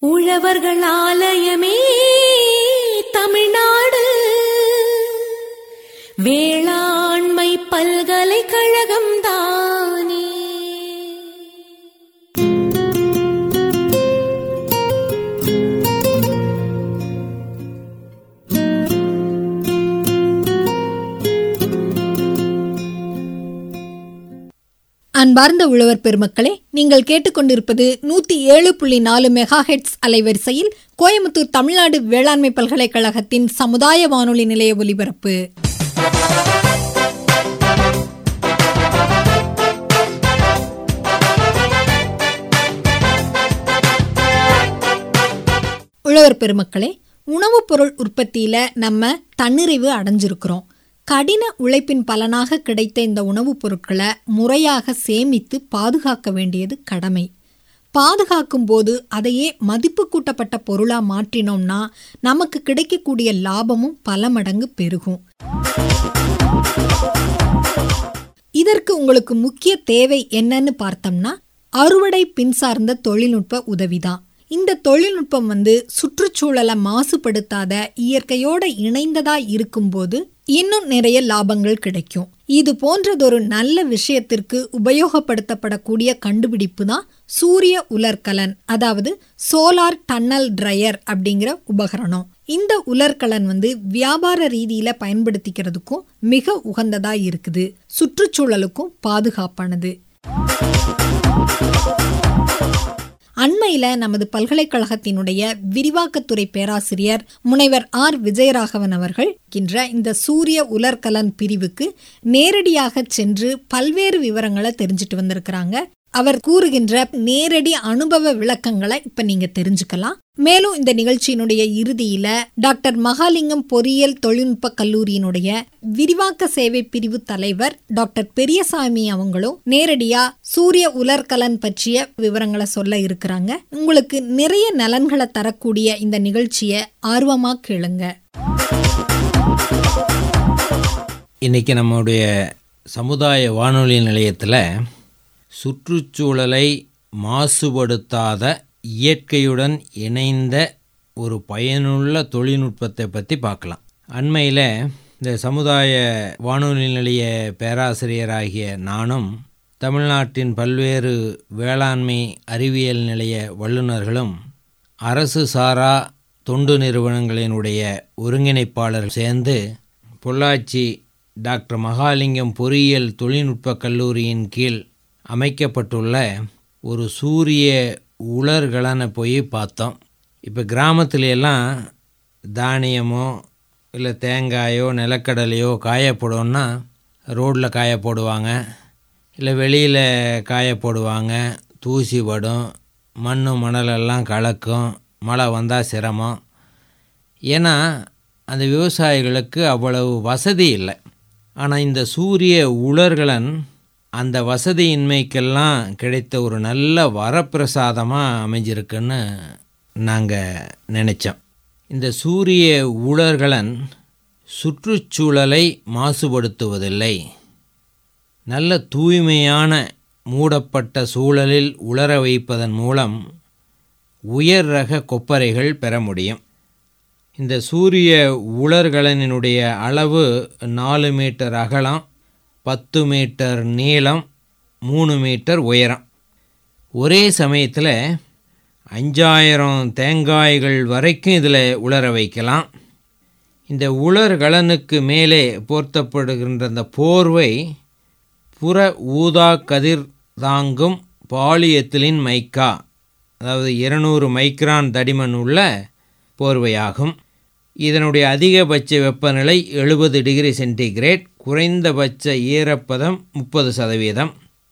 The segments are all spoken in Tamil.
உழவர்கள் ஆலயமே தமிழ்நாடு வேளாண்மை பல்கலைக்கழகம் தானே அன்பார்ந்த உழவர் பெருமக்களே நீங்கள் கேட்டுக்கொண்டிருப்பது நூத்தி ஏழு புள்ளி நாலு மெகா ஹெட்ஸ் அலைவரிசையில் கோயம்புத்தூர் தமிழ்நாடு வேளாண்மை பல்கலைக்கழகத்தின் சமுதாய வானொலி நிலைய ஒலிபரப்பு உழவர் பெருமக்களே உணவுப் பொருள் உற்பத்தியில நம்ம தன்னிறைவு அடைஞ்சிருக்கிறோம் கடின உழைப்பின் பலனாக கிடைத்த இந்த உணவுப் பொருட்களை முறையாக சேமித்து பாதுகாக்க வேண்டியது கடமை பாதுகாக்கும் போது அதையே மதிப்பு கூட்டப்பட்ட பொருளா மாற்றினோம்னா நமக்கு கிடைக்கக்கூடிய லாபமும் பல மடங்கு பெருகும் இதற்கு உங்களுக்கு முக்கிய தேவை என்னன்னு பார்த்தோம்னா அறுவடை பின் சார்ந்த தொழில்நுட்ப உதவிதான் இந்த தொழில்நுட்பம் வந்து சுற்றுச்சூழலை மாசுபடுத்தாத இயற்கையோட இணைந்ததா இருக்கும்போது இன்னும் நிறைய லாபங்கள் கிடைக்கும் இது போன்றதொரு நல்ல விஷயத்திற்கு உபயோகப்படுத்தப்படக்கூடிய கண்டுபிடிப்பு தான் சூரிய உலர்கலன் அதாவது சோலார் டன்னல் ட்ரையர் அப்படிங்கிற உபகரணம் இந்த உலர்கலன் வந்து வியாபார ரீதியில பயன்படுத்திக்கிறதுக்கும் மிக உகந்ததா இருக்குது சுற்றுச்சூழலுக்கும் பாதுகாப்பானது அண்மையில நமது பல்கலைக்கழகத்தினுடைய விரிவாக்கத்துறை பேராசிரியர் முனைவர் ஆர் விஜயராகவன் அவர்கள் இருக்கின்ற இந்த சூரிய உலர்கலன் பிரிவுக்கு நேரடியாக சென்று பல்வேறு விவரங்களை தெரிஞ்சுட்டு வந்திருக்கிறாங்க அவர் கூறுகின்ற நேரடி அனுபவ விளக்கங்களை இப்ப நீங்க தெரிஞ்சுக்கலாம் மேலும் இந்த நிகழ்ச்சியினுடைய இறுதியில டாக்டர் மகாலிங்கம் பொறியியல் தொழில்நுட்ப கல்லூரியினுடைய விரிவாக்க சேவை பிரிவு தலைவர் டாக்டர் பெரியசாமி அவங்களும் நேரடியா சூரிய உலர்கலன் பற்றிய விவரங்களை சொல்ல இருக்கிறாங்க உங்களுக்கு நிறைய நலன்களை தரக்கூடிய இந்த நிகழ்ச்சியை ஆர்வமா கேளுங்க இன்றைக்கி நம்முடைய சமுதாய வானொலி நிலையத்தில் சுற்றுச்சூழலை மாசுபடுத்தாத இயற்கையுடன் இணைந்த ஒரு பயனுள்ள தொழில்நுட்பத்தை பற்றி பார்க்கலாம் அண்மையில் இந்த சமுதாய வானொலி நிலைய பேராசிரியராகிய நானும் தமிழ்நாட்டின் பல்வேறு வேளாண்மை அறிவியல் நிலைய வல்லுநர்களும் அரசு சாரா தொண்டு நிறுவனங்களினுடைய ஒருங்கிணைப்பாளர் சேர்ந்து பொள்ளாச்சி டாக்டர் மகாலிங்கம் பொறியியல் தொழில்நுட்ப கல்லூரியின் கீழ் அமைக்கப்பட்டுள்ள ஒரு சூரிய உலர்களனை போய் பார்த்தோம் இப்போ கிராமத்துல எல்லாம் தானியமோ இல்லை தேங்காயோ நிலக்கடலையோ காய போடணுன்னா ரோட்டில் காய போடுவாங்க இல்லை வெளியில் காய போடுவாங்க தூசி படும் மண் மணலெல்லாம் கலக்கும் மழை வந்தால் சிரமம் ஏன்னா அந்த விவசாயிகளுக்கு அவ்வளவு வசதி இல்லை ஆனால் இந்த சூரிய உலர்களன் அந்த வசதியின்மைக்கெல்லாம் கிடைத்த ஒரு நல்ல வரப்பிரசாதமாக அமைஞ்சிருக்குன்னு நாங்கள் நினச்சோம் இந்த சூரிய உலர்களன் சுற்றுச்சூழலை மாசுபடுத்துவதில்லை நல்ல தூய்மையான மூடப்பட்ட சூழலில் உலர வைப்பதன் மூலம் உயர் ரக கொப்பரைகள் பெற முடியும் இந்த சூரிய உலர்களனினுடைய அளவு நாலு மீட்டர் அகலம் பத்து மீட்டர் நீளம் மூணு மீட்டர் உயரம் ஒரே சமயத்தில் அஞ்சாயிரம் தேங்காய்கள் வரைக்கும் இதில் உலர வைக்கலாம் இந்த உலர்களனுக்கு மேலே போர்த்தப்படுகின்ற அந்த போர்வை புற ஊதா கதிர் தாங்கும் பாலியத்திலின் மைக்கா அதாவது இருநூறு மைக்ரான் தடிமன் உள்ள போர்வையாகும் இதனுடைய அதிகபட்ச வெப்பநிலை எழுபது டிகிரி சென்டிகிரேட் குறைந்தபட்ச ஈரப்பதம் முப்பது சதவீதம்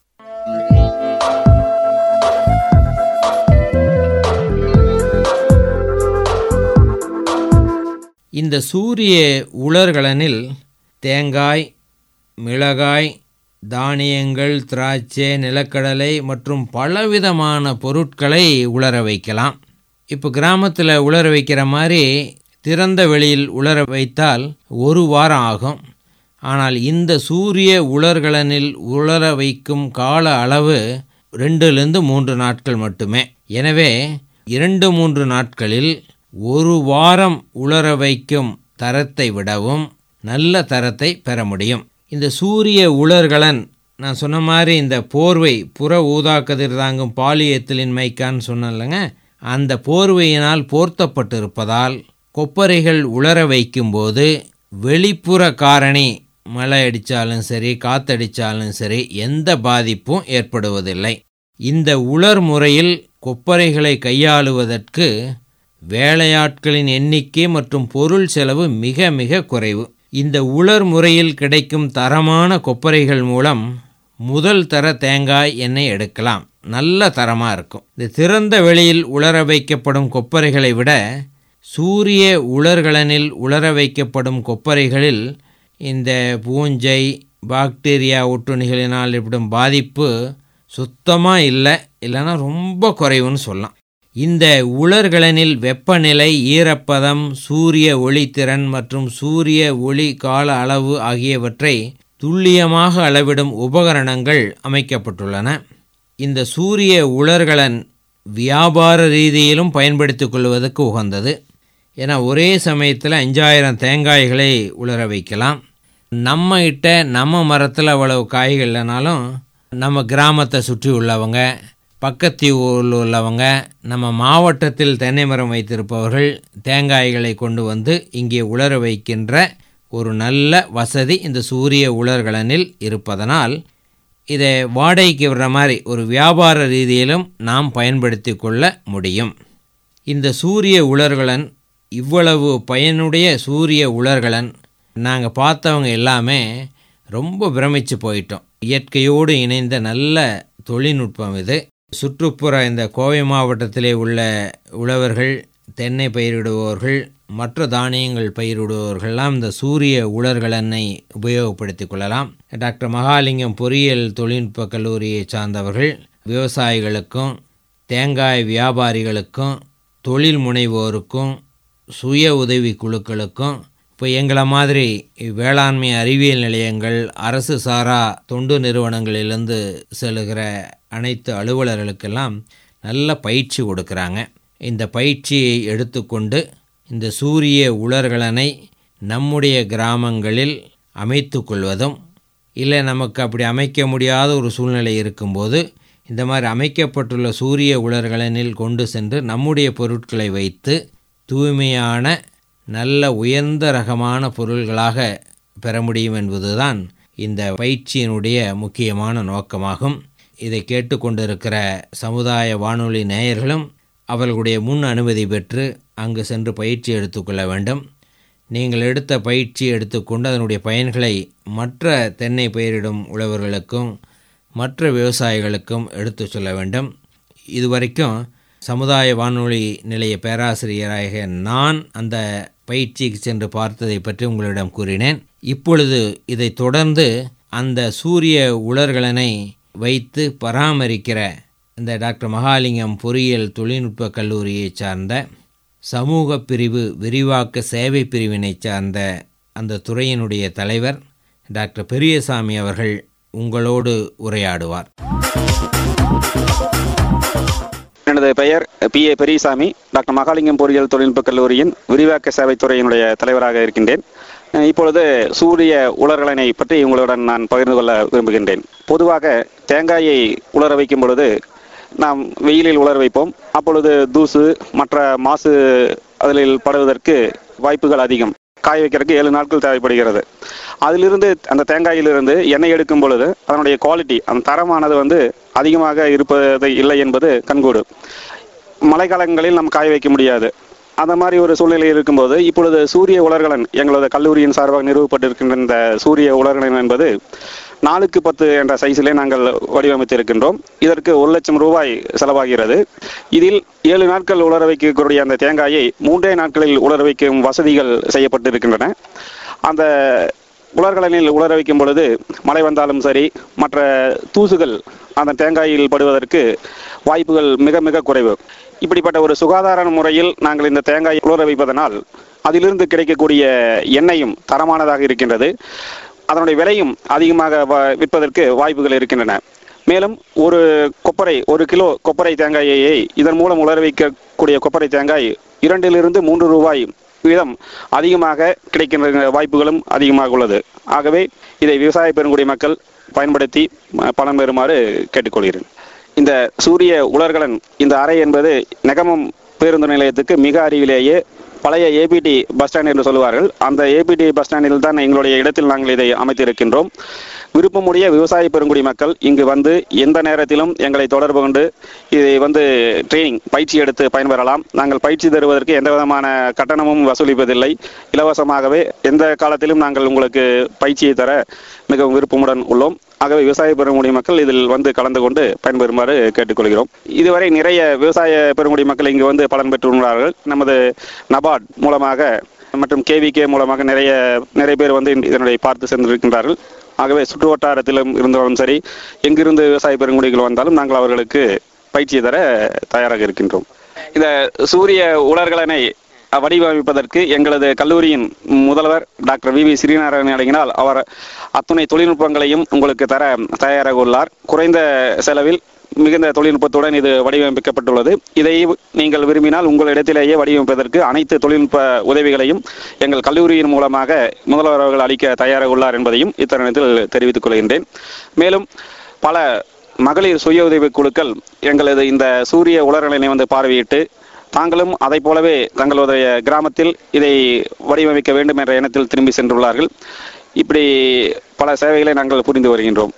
இந்த சூரிய உலர்களனில் தேங்காய் மிளகாய் தானியங்கள் திராட்சை நிலக்கடலை மற்றும் பலவிதமான பொருட்களை உலர வைக்கலாம் இப்போ கிராமத்தில் உலர வைக்கிற மாதிரி திறந்த வெளியில் உலர வைத்தால் ஒரு வாரம் ஆகும் ஆனால் இந்த சூரிய உலர்களனில் உலர வைக்கும் கால அளவு ரெண்டுலேருந்து மூன்று நாட்கள் மட்டுமே எனவே இரண்டு மூன்று நாட்களில் ஒரு வாரம் உலர வைக்கும் தரத்தை விடவும் நல்ல தரத்தை பெற முடியும் இந்த சூரிய உலர்களன் நான் சொன்ன மாதிரி இந்த போர்வை புற ஊதா கதிர் தாங்கும் பாலியத்திலின் மைக்கான்னு சொன்னேன்லங்க அந்த போர்வையினால் போர்த்தப்பட்டிருப்பதால் கொப்பரைகள் உலர வைக்கும்போது வெளிப்புற காரணி மழை அடித்தாலும் சரி காத்தடித்தாலும் சரி எந்த பாதிப்பும் ஏற்படுவதில்லை இந்த உலர் முறையில் கொப்பரைகளை கையாளுவதற்கு வேலையாட்களின் எண்ணிக்கை மற்றும் பொருள் செலவு மிக மிக குறைவு இந்த உலர் முறையில் கிடைக்கும் தரமான கொப்பரைகள் மூலம் முதல் தர தேங்காய் எண்ணெய் எடுக்கலாம் நல்ல தரமாக இருக்கும் இந்த திறந்த வெளியில் உலர வைக்கப்படும் கொப்பரைகளை விட சூரிய உலர்களனில் உலர வைக்கப்படும் கொப்பரைகளில் இந்த பூஞ்சை பாக்டீரியா ஒட்டுணிகளினால் ஏற்படும் பாதிப்பு சுத்தமாக இல்லை இல்லைன்னா ரொம்ப குறைவுன்னு சொல்லலாம் இந்த உலர்களனில் வெப்பநிலை ஈரப்பதம் சூரிய ஒளித்திறன் மற்றும் சூரிய ஒளி கால அளவு ஆகியவற்றை துல்லியமாக அளவிடும் உபகரணங்கள் அமைக்கப்பட்டுள்ளன இந்த சூரிய உலர்களன் வியாபார ரீதியிலும் பயன்படுத்திக் கொள்வதற்கு உகந்தது ஏன்னா ஒரே சமயத்தில் அஞ்சாயிரம் தேங்காய்களை உலர வைக்கலாம் நம்ம கிட்ட நம்ம மரத்தில் அவ்வளவு காய்கள் இல்லைனாலும் நம்ம கிராமத்தை சுற்றி உள்ளவங்க பக்கத்து ஊரில் உள்ளவங்க நம்ம மாவட்டத்தில் தென்னை மரம் வைத்திருப்பவர்கள் தேங்காய்களை கொண்டு வந்து இங்கே உலர வைக்கின்ற ஒரு நல்ல வசதி இந்த சூரிய உலர்களனில் இருப்பதனால் இதை வாடகைக்கு விடுற மாதிரி ஒரு வியாபார ரீதியிலும் நாம் பயன்படுத்தி கொள்ள முடியும் இந்த சூரிய உலர்களன் இவ்வளவு பயனுடைய சூரிய உலர்களன் நாங்கள் பார்த்தவங்க எல்லாமே ரொம்ப பிரமிச்சு போயிட்டோம் இயற்கையோடு இணைந்த நல்ல தொழில்நுட்பம் இது சுற்றுப்புற இந்த கோவை மாவட்டத்திலே உள்ள உழவர்கள் தென்னை பயிரிடுபவர்கள் மற்ற தானியங்கள் பயிரிடுபவர்கள்லாம் இந்த சூரிய உலர்களெண்ணை உபயோகப்படுத்திக் கொள்ளலாம் டாக்டர் மகாலிங்கம் பொறியியல் தொழில்நுட்ப கல்லூரியை சார்ந்தவர்கள் விவசாயிகளுக்கும் தேங்காய் வியாபாரிகளுக்கும் தொழில் முனைவோருக்கும் சுய உதவி குழுக்களுக்கும் இப்போ எங்களை மாதிரி வேளாண்மை அறிவியல் நிலையங்கள் அரசு சாரா தொண்டு நிறுவனங்களிலிருந்து செல்லுகிற அனைத்து அலுவலர்களுக்கெல்லாம் நல்ல பயிற்சி கொடுக்குறாங்க இந்த பயிற்சியை எடுத்துக்கொண்டு இந்த சூரிய உலர்களனை நம்முடைய கிராமங்களில் அமைத்து கொள்வதும் இல்லை நமக்கு அப்படி அமைக்க முடியாத ஒரு சூழ்நிலை இருக்கும்போது இந்த மாதிரி அமைக்கப்பட்டுள்ள சூரிய உலர்களனில் கொண்டு சென்று நம்முடைய பொருட்களை வைத்து தூய்மையான நல்ல உயர்ந்த ரகமான பொருள்களாக பெற முடியும் என்பதுதான் இந்த பயிற்சியினுடைய முக்கியமான நோக்கமாகும் இதை கேட்டுக்கொண்டிருக்கிற சமுதாய வானொலி நேயர்களும் அவர்களுடைய முன் அனுமதி பெற்று அங்கு சென்று பயிற்சி எடுத்துக்கொள்ள வேண்டும் நீங்கள் எடுத்த பயிற்சி எடுத்துக்கொண்டு அதனுடைய பயன்களை மற்ற தென்னை பயிரிடும் உழவர்களுக்கும் மற்ற விவசாயிகளுக்கும் எடுத்து சொல்ல வேண்டும் இதுவரைக்கும் சமுதாய வானொலி நிலைய பேராசிரியராக நான் அந்த பயிற்சிக்கு சென்று பார்த்ததை பற்றி உங்களிடம் கூறினேன் இப்பொழுது இதை தொடர்ந்து அந்த சூரிய உலர்களனை வைத்து பராமரிக்கிற இந்த டாக்டர் மகாலிங்கம் பொறியியல் தொழில்நுட்ப கல்லூரியை சார்ந்த சமூக பிரிவு விரிவாக்க சேவை பிரிவினை சார்ந்த அந்த துறையினுடைய தலைவர் டாக்டர் பெரியசாமி அவர்கள் உங்களோடு உரையாடுவார் எனது பெயர் P A Periyasamy doctor Mahalingam பொறியியல் தொழில்நுட்ப கல்லூரியின் விரிவாக்க சேவைத்துறையினுடைய தலைவராக இருக்கின்றேன் அஹ் இப்பொழுது சூரிய உலர்களனை பற்றி உங்களுடன் நான் பகிர்ந்து கொள்ள விரும்புகின்றேன் பொதுவாக தேங்காயை உலர வைக்கும் பொழுது நாம் வெயிலில் உலர வைப்போம் அப்பொழுது தூசு மற்ற மாசு அதில் படுவதற்கு வாய்ப்புகள் அதிகம் காய வைக்கிறதுக்கு ஏழு நாட்கள் தேவைப்படுகிறது அதிலிருந்து அந்த தேங்காயிலிருந்து எண்ணெய் எடுக்கும் பொழுது அதனுடைய குவாலிட்டி அந்த தரமானது வந்து அதிகமாக இருப்பது இல்லை என்பது கண்கூடு மழைக்காலங்களில் நாம் காய வைக்க முடியாது அந்த மாதிரி ஒரு சூழ்நிலை இருக்கும்போது இப்பொழுது சூரிய உலர்களன் எங்களது கல்லூரியின் சார்பாக நிறுவப்பட்டிருக்கின்ற இந்த சூரிய உலர்களன் என்பது நாலுக்கு பத்து என்ற சைஸிலே நாங்கள் வடிவமைத்திருக்கின்றோம் இதற்கு ஒரு லட்சம் ரூபாய் செலவாகிறது இதில் ஏழு நாட்கள் உலர வைக்கக்கூடிய அந்த தேங்காயை மூன்றே நாட்களில் உலர வைக்கும் வசதிகள் செய்யப்பட்டிருக்கின்றன அந்த உலர்களனில் உலர வைக்கும் பொழுது மழை வந்தாலும் சரி மற்ற தூசுகள் அந்த தேங்காயில் படுவதற்கு வாய்ப்புகள் மிக மிக குறைவு இப்படிப்பட்ட ஒரு சுகாதார முறையில் நாங்கள் இந்த தேங்காயை உலர வைப்பதனால் அதிலிருந்து கிடைக்கக்கூடிய எண்ணெயும் தரமானதாக இருக்கின்றது அதனுடைய விலையும் அதிகமாக வ- விற்பதற்கு வாய்ப்புகள் இருக்கின்றன மேலும் ஒரு கொப்பரை ஒரு கிலோ கொப்பரை தேங்காயை இதன் மூலம் உலர வைக்கக்கூடிய கொப்பரை தேங்காய் இரண்டிலிருந்து மூன்று ரூபாய் வீதம் அதிகமாக கிடைக்கின்ற வாய்ப்புகளும் அதிகமாக உள்ளது ஆகவே இதை விவசாய பெருங்குடி மக்கள் பயன்படுத்தி ம- பலன் பெறுமாறு கேட்டுக்கொள்கிறேன் இந்த சூரிய உலர்களன் இந்த அறை என்பது நெகமம் பேருந்து நிலையத்துக்கு மிக அருகிலேயே பழைய ஏபிடி பஸ் ஸ்டாண்ட் என்று சொல்லுவார்கள் அந்த ஏபிடி பஸ் ஸ்டாண்டில் தான் எங்களுடைய இடத்தில் நாங்கள் இதை அமைத்திருக்கின்றோம் விருப்பமுடைய விவசாய பெருங்குடி மக்கள் இங்கு வந்து எந்த நேரத்திலும் எங்களை தொடர்பு கொண்டு இதை வந்து ட்ரைனிங் பயிற்சி எடுத்து பயன்பெறலாம் நாங்கள் பயிற்சி தருவதற்கு எந்த விதமான கட்டணமும் வசூலிப்பதில்லை இலவசமாகவே எந்த காலத்திலும் நாங்கள் உங்களுக்கு பயிற்சியை தர மிகவும் விருப்பமுடன் உள்ளோம் ஆகவே விவசாய பெருங்குடி மக்கள் இதில் வந்து கலந்து கொண்டு பயன்பெறுமாறு கேட்டுக்கொள்கிறோம் இதுவரை நிறைய விவசாய பெருங்குடி மக்கள் இங்கு வந்து பலன் பெற்றுள்ளார்கள் நமது நபார்ட் மூலமாக மற்றும் கேவிகே மூலமாக நிறைய நிறைய பேர் வந்து இதனுடைய பார்த்து சென்றிருக்கின்றார்கள் ஆகவே சுற்று வட்டாரத்திலும் இருந்தாலும் சரி எங்கிருந்து விவசாய பெருங்குடிகள் வந்தாலும் நாங்கள் அவர்களுக்கு பயிற்சி தர தயாராக இருக்கின்றோம் இந்த சூரிய உலர்களனை வடிவமைப்பதற்கு எங்களது கல்லூரியின் முதல்வர் டாக்டர் வி வி ஸ்ரீநாராயணன் அடங்கினால் அவர் அத்துணை தொழில்நுட்பங்களையும் உங்களுக்கு தர தயாராக உள்ளார் குறைந்த செலவில் மிகுந்த தொழில்நுட்பத்துடன் இது வடிவமைக்கப்பட்டுள்ளது இதை நீங்கள் விரும்பினால் உங்கள் இடத்திலேயே வடிவமைப்பதற்கு அனைத்து தொழில்நுட்ப உதவிகளையும் எங்கள் கல்லூரியின் மூலமாக முதல்வர் அவர்கள் அளிக்க தயாராக உள்ளார் என்பதையும் இத்தருணத்தில் தெரிவித்துக் கொள்கின்றேன் மேலும் பல மகளிர் சுய உதவிக் குழுக்கள் எங்களது இந்த சூரிய உலர்நிலை வந்து பார்வையிட்டு தாங்களும் அதைப் போலவே தங்களுடைய கிராமத்தில் இதை வடிவமைக்க வேண்டும் என்ற எண்ணத்தில் திரும்பி சென்றுள்ளார்கள் இப்படி பல சேவைகளை நாங்கள் புரிந்து வருகின்றோம்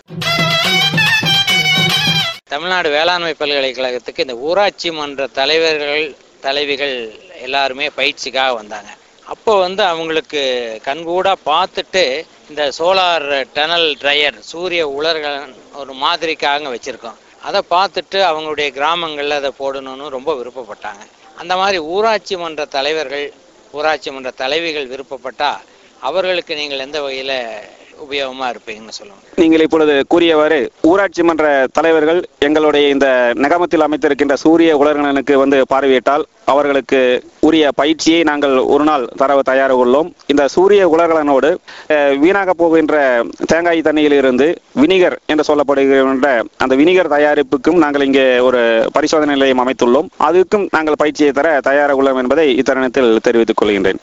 தமிழ்நாடு வேளாண்மை பல்கலைக்கழகத்துக்கு இந்த ஊராட்சி மன்ற தலைவர்கள் தலைவிகள் எல்லாருமே பயிற்சிக்காக வந்தாங்க அப்போ வந்து அவங்களுக்கு கண்கூடா பார்த்துட்டு இந்த சோலார் டனல் ட்ரையர் சூரிய உலர்கள் ஒரு மாதிரிக்காக வச்சுருக்கோம் அதை பார்த்துட்டு அவங்களுடைய கிராமங்களில் அதை போடணும்னு ரொம்ப விருப்பப்பட்டாங்க அந்த மாதிரி ஊராட்சி மன்ற தலைவர்கள் ஊராட்சி மன்ற தலைவிகள் விருப்பப்பட்டா அவர்களுக்கு நீங்கள் எந்த வகையில் உபயோகமாக இருப்பீங்கன்னு சொல்லுவாங்க நீங்கள் இப்பொழுது கூறியவாறு ஊராட்சி மன்ற தலைவர்கள் எங்களுடைய இந்த நகமத்தில் அமைத்திருக்கின்ற சூரிய உலகங்களுக்கு வந்து பார்வையிட்டால் அவர்களுக்கு உரிய பயிற்சியை நாங்கள் ஒரு நாள் தர தயாராக உள்ளோம் இந்த சூரிய உலகளனோடு அஹ், வீணாக போகின்ற தேங்காய் தண்ணியிலிருந்து வினிகர் என்று சொல்லப்படுகின்ற அந்த வினிகர் தயாரிப்புக்கும் நாங்கள் இங்கே ஒரு பரிசோதனை நிலையம் அமைத்துள்ளோம் அதுக்கும் நாங்கள் பயிற்சியை தர தயாராக உள்ளோம் என்பதை இத்தருணத்தில் தெரிவித்துக் கொள்கின்றேன்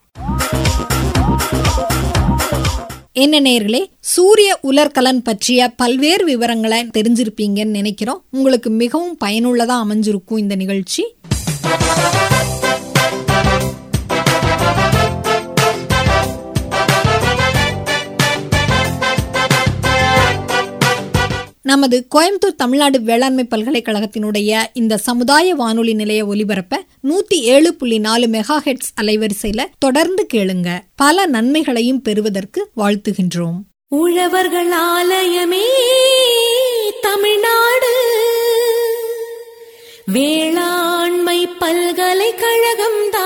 என்ன நேயர்களே சூரிய உலர்கலன் பற்றிய பல்வேறு விவரங்களை தெரிஞ்சிருப்பீங்கன்னு நினைக்கிறோம் உங்களுக்கு மிகவும் பயனுள்ளதா அமைஞ்சிருக்கும் இந்த நிகழ்ச்சி நமது கோயம்புத்தூர் தமிழ்நாடு வேளாண்மை பல்கலைக்கழகத்தினுடைய இந்த சமுதாய வானொலி நிலைய ஒலிபரப்ப நூத்தி ஏழு புள்ளி நாலு மெகா ஹெட்ஸ் அலைவரிசையில தொடர்ந்து கேளுங்க பல நன்மைகளையும் பெறுவதற்கு வாழ்த்துகின்றோம் உழவர்கள் ஆலயமே தமிழ்நாடு வேளாண்மை பல்கலைக்கழகம்